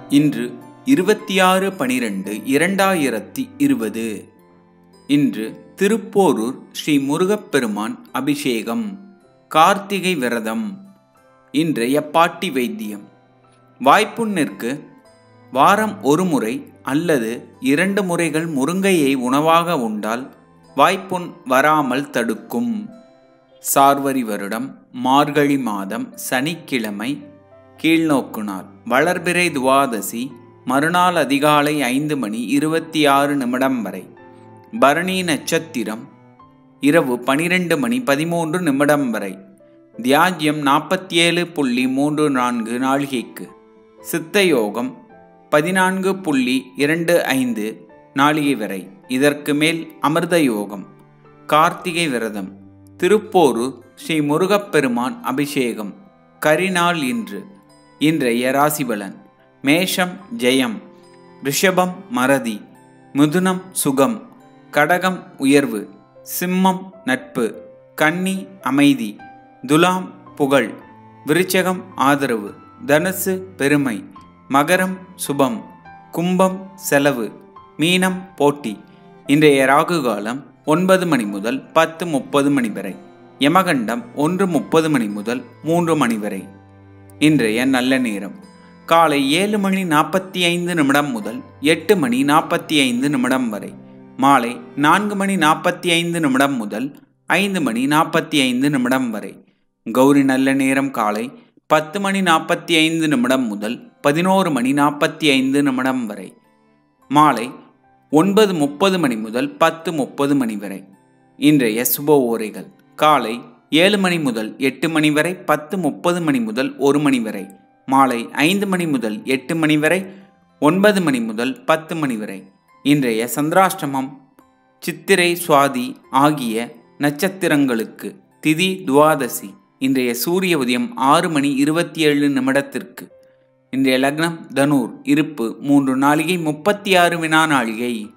இன்று இருபத்தி ஆறு பனிரெண்டு இரண்டாயிரத்தி இருபது இன்று திருப்போரூர் ஸ்ரீ முருகப்பெருமான் அபிஷேகம் கார்த்திகை விரதம் இன்றைய பாட்டி வைத்தியம் வாய்ப்புண்ணிற்கு வாரம் ஒரு முறை அல்லது இரண்டு முறைகள் முருங்கையை உணவாக உண்டால் வாய்ப்புண் வராமல் தடுக்கும் சார்வரி வருடம் மார்கழி மாதம் சனிக்கிழமை கீழ்நோக்கு நாள் வளர்பிறை துவாதசி மறுநாள் அதிகாலை ஐந்து மணி இருபத்தி ஆறு நிமிடம் வரை பரணி நட்சத்திரம் இரவு பனிரெண்டு மணி பதிமூன்று நிமிடம் வரை தியாஜ்யம் நாற்பத்தி ஏழு புள்ளி மூன்று நான்கு நாழிகைக்கு சித்த யோகம் பதினான்கு புள்ளி இரண்டு ஐந்து நாளிகை வரை இதற்கு மேல் அமிர்த யோகம் கார்த்திகை விரதம் திருப்போரூர் ஸ்ரீ முருகப்பெருமான் அபிஷேகம் கரிநாள் இன்று இன்றைய ராசிபலன் மேஷம் ஜெயம் ரிஷபம் மறதி மிதுனம் சுகம் கடகம் உயர்வு சிம்மம் நட்பு கன்னி அமைதி துலாம் புகழ் விருச்சகம் ஆதரவு தனுசு பெருமை மகரம் சுபம் கும்பம் செலவு மீனம் போட்டி இன்றைய ராகு காலம் ஒன்பது மணி முதல் பத்து முப்பது மணி வரை யமகண்டம் ஒன்று முப்பது மணி முதல் மூன்று மணி வரை இன்றைய நல்ல நேரம் காலை ஏழு மணி நாற்பத்தி ஐந்து நிமிடம் முதல் எட்டு மணி நாற்பத்தி ஐந்து நிமிடம் வரை மாலை நான்கு மணி நாற்பத்தி ஐந்து நிமிடம் முதல் ஐந்து மணி நாற்பத்தி ஐந்து நிமிடம் வரை கௌரி நல்ல நேரம் காலை பத்து மணி நாற்பத்தி ஐந்து நிமிடம் முதல் பதினோரு மணி நாற்பத்தி ஐந்து நிமிடம் வரை மாலை ஒன்பது முப்பது மணி முதல் பத்து முப்பது மணி வரை இன்றைய சுப ஓரைகள் காலை ஏழு மணி முதல் எட்டு மணி வரை பத்து முப்பது மணி முதல் ஒரு மணி வரை மாலை ஐந்து மணி முதல் எட்டு மணி வரை ஒன்பது மணி முதல் பத்து மணி வரை இன்றைய சந்திராஷ்டமம் சித்திரை சுவாதி ஆகிய நட்சத்திரங்களுக்கு திதி துவாதசி இன்றைய சூரிய உதயம் ஆறு மணி இருபத்தி ஏழு நிமிடத்திற்கு இன்றைய லக்னம் தனூர் இருப்பு மூன்று நாளிகை முப்பத்தி ஆறு வினா நாளிகை